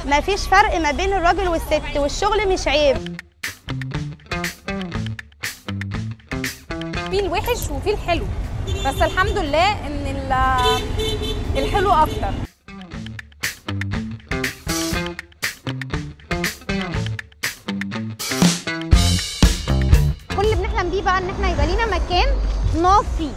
مفيش فرق ما بين الراجل والست والشغل مش عيب في الوحش وفي الحلو بس الحمد لله ان ال- الحلو اكتر كل اللي بنحلم بيه بقى ان احنا يبقى لينا مكان نقف فيه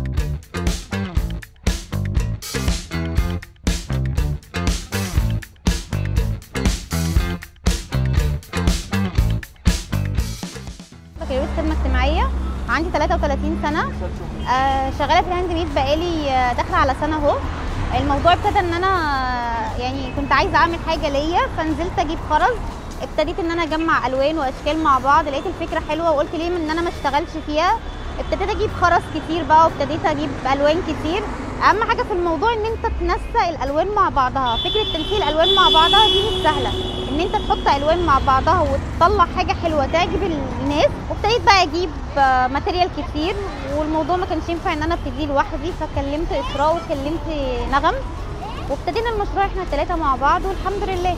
بكالوريوس خدمه اجتماعيه عندي 33 سنه آه شغاله في الهاند ميد بقالي آه، داخله على سنه اهو الموضوع ابتدى ان انا آه، يعني كنت عايزه اعمل حاجه ليا فنزلت اجيب خرز ابتديت ان انا اجمع الوان واشكال مع بعض لقيت الفكره حلوه وقلت ليه ان انا ما اشتغلش فيها ابتديت اجيب خرز كتير بقى وابتديت اجيب الوان كتير اهم حاجه في الموضوع ان انت تنسق الالوان مع بعضها فكره تنسيق الالوان مع بعضها دي مش سهله ان انت تحط الوان مع بعضها وتطلع حاجه حلوه تعجب الناس وابتديت بقى اجيب آه، ماتيريال كتير والموضوع ما كانش ينفع ان انا ابتديه لوحدي فكلمت اسراء وكلمت نغم وابتدينا المشروع احنا الثلاثه مع بعض والحمد لله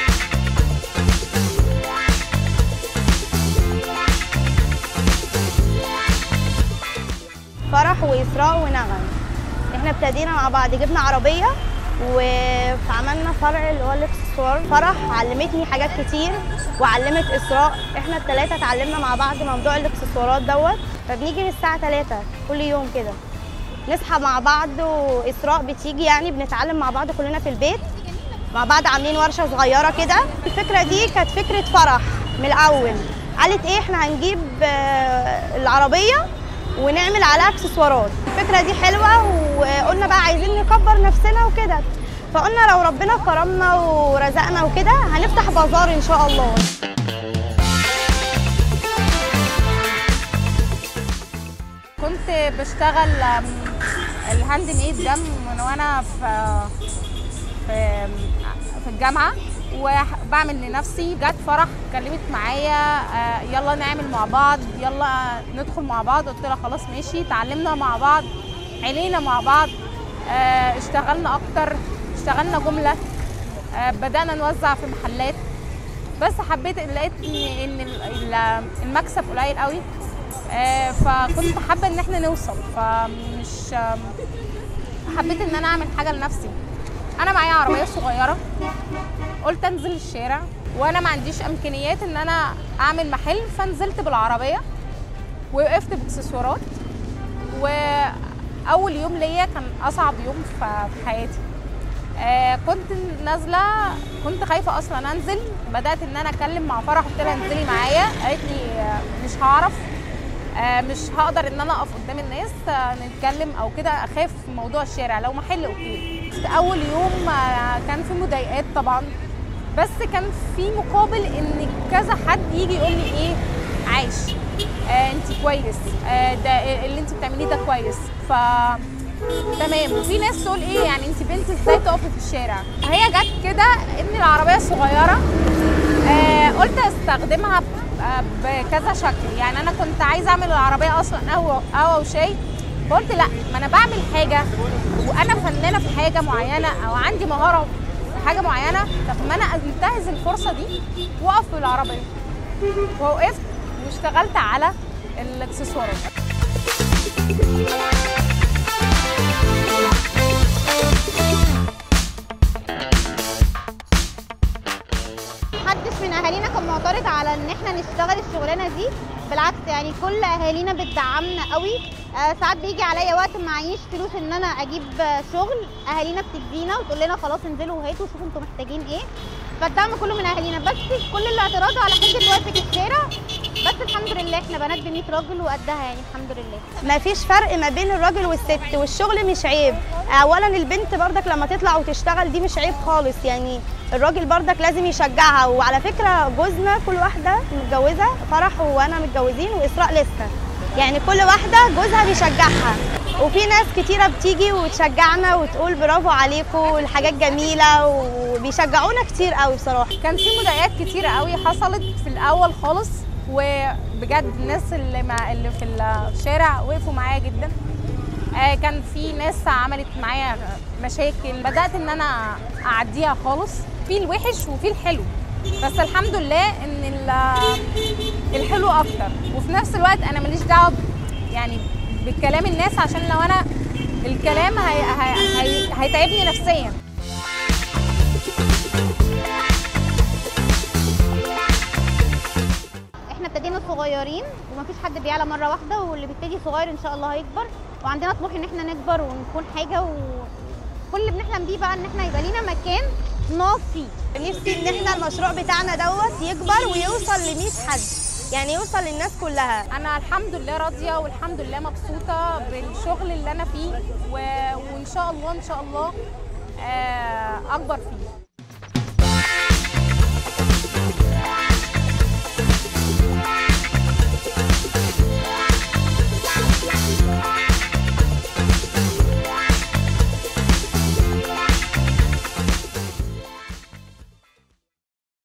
فرح وإسراء ونغم احنا ابتدينا مع بعض جبنا عربية وعملنا فرع اللي هو الاكسسوار فرح علمتني حاجات كتير وعلمت إسراء احنا التلاتة اتعلمنا مع بعض موضوع الاكسسوارات دوت فبنيجي من الساعة 3 كل يوم كده نصحى مع بعض وإسراء بتيجي يعني بنتعلم مع بعض كلنا في البيت مع بعض عاملين ورشة صغيرة كده الفكرة دي كانت فكرة فرح من الأول قالت إيه إحنا هنجيب آه، العربية ونعمل عليها اكسسوارات الفكرة دي حلوة وقلنا بقى عايزين نكبر نفسنا وكده فقلنا لو ربنا كرمنا ورزقنا وكده هنفتح بازار إن شاء الله كنت بشتغل آم، الهاند ميد ده من وانا في في في الجامعه وبعمل لنفسي جت فرح اتكلمت معايا آه، يلا نعمل مع بعض يلا ندخل مع بعض قلت لها خلاص ماشي اتعلمنا مع بعض علينا مع بعض آه، اشتغلنا اكتر اشتغلنا جمله آه، بدانا نوزع في محلات بس حبيت لقيت ان ان ال- ال- المكسب قليل قوي آه، فكنت حابه ان احنا نوصل فمش آم، حبيت ان انا اعمل حاجه لنفسي انا معايا عربيه صغيره قلت انزل الشارع وانا ما عنديش امكانيات ان انا اعمل محل فنزلت بالعربيه ووقفت باكسسوارات واول يوم ليا كان اصعب يوم ف- في حياتي آه كنت نازله كنت خايفه اصلا انزل بدات ان انا اتكلم مع فرح قلت لها انزلي معايا قالت لي آه، مش هعرف آه مش هقدر ان انا اقف قدام الناس آه نتكلم او كده اخاف من موضوع الشارع لو محل اوكي اول يوم آه كان في مضايقات طبعا بس كان في مقابل ان كذا حد يجي يقول لي ايه عايش آه انت كويس آه ده اللي انت بتعمليه ده كويس ف تمام وفي ناس تقول ايه يعني انت بنت ازاي تقفي في الشارع هي جت كده ان العربيه صغيره آه قلت استخدمها ب- آه، بكذا شكل يعني انا كنت عايزه اعمل العربيه اصلا قهوه قهوه وشاي فقلت لا ما انا بعمل حاجه وانا فنانه في حاجه معينه او عندي مهاره في حاجه معينه طب ما انا انتهز الفرصه دي واقف بالعربيه ووقفت واشتغلت على الاكسسوارات محدش من اهالينا كان معترض على ان احنا نشتغل الشغلانه دي بالعكس يعني كل اهالينا بتدعمنا قوي آه ساعات بيجي عليا وقت معيش فلوس ان انا اجيب آه، شغل اهالينا بتدينا وتقول لنا خلاص انزلوا وهاتوا شوفوا انتوا محتاجين ايه فالدعم كله من اهالينا بس كل الاعتراض على حته وقفه الشارع بس الحمد لله احنا بنات ب 100 راجل وقدها يعني الحمد لله مفيش فرق ما بين الراجل والست والشغل مش عيب اولا البنت برضك لما تطلع وتشتغل دي مش عيب خالص يعني الراجل برضك لازم يشجعها وعلى فكره جوزنا كل واحده متجوزه فرح وانا متجوزين واسراء لسه يعني كل واحده جوزها بيشجعها وفي ناس كتيره بتيجي وتشجعنا وتقول برافو عليكم الحاجات جميله وبيشجعونا كتير قوي بصراحه كان في مضايقات كتيرة قوي حصلت في الأول خالص وبجد الناس اللي, مع اللي في الشارع وقفوا معايا جدا آه، كان في ناس عملت معايا مشاكل بدأت إن أنا أعديها خالص في الوحش وفي الحلو بس الحمد لله ان ال- الحلو اكتر وفي نفس الوقت انا ماليش دعوه ب- يعني بكلام الناس عشان لو انا الكلام هي هي هي هيتعبني نفسيا احنا ابتدينا صغيرين ومفيش حد بيعلى مره واحده واللي بيبتدي صغير ان شاء الله هيكبر وعندنا طموح ان احنا نكبر ونكون حاجه وكل اللي بنحلم بيه بقى ان احنا يبقى لينا مكان نقف فيه نفسي ان احنا المشروع بتاعنا دوت يكبر ويوصل ل 100 حد يعني يوصل للناس كلها انا الحمد لله راضيه والحمد لله مبسوطه بالشغل اللي انا فيه و... وان شاء الله ان شاء الله آه، اكبر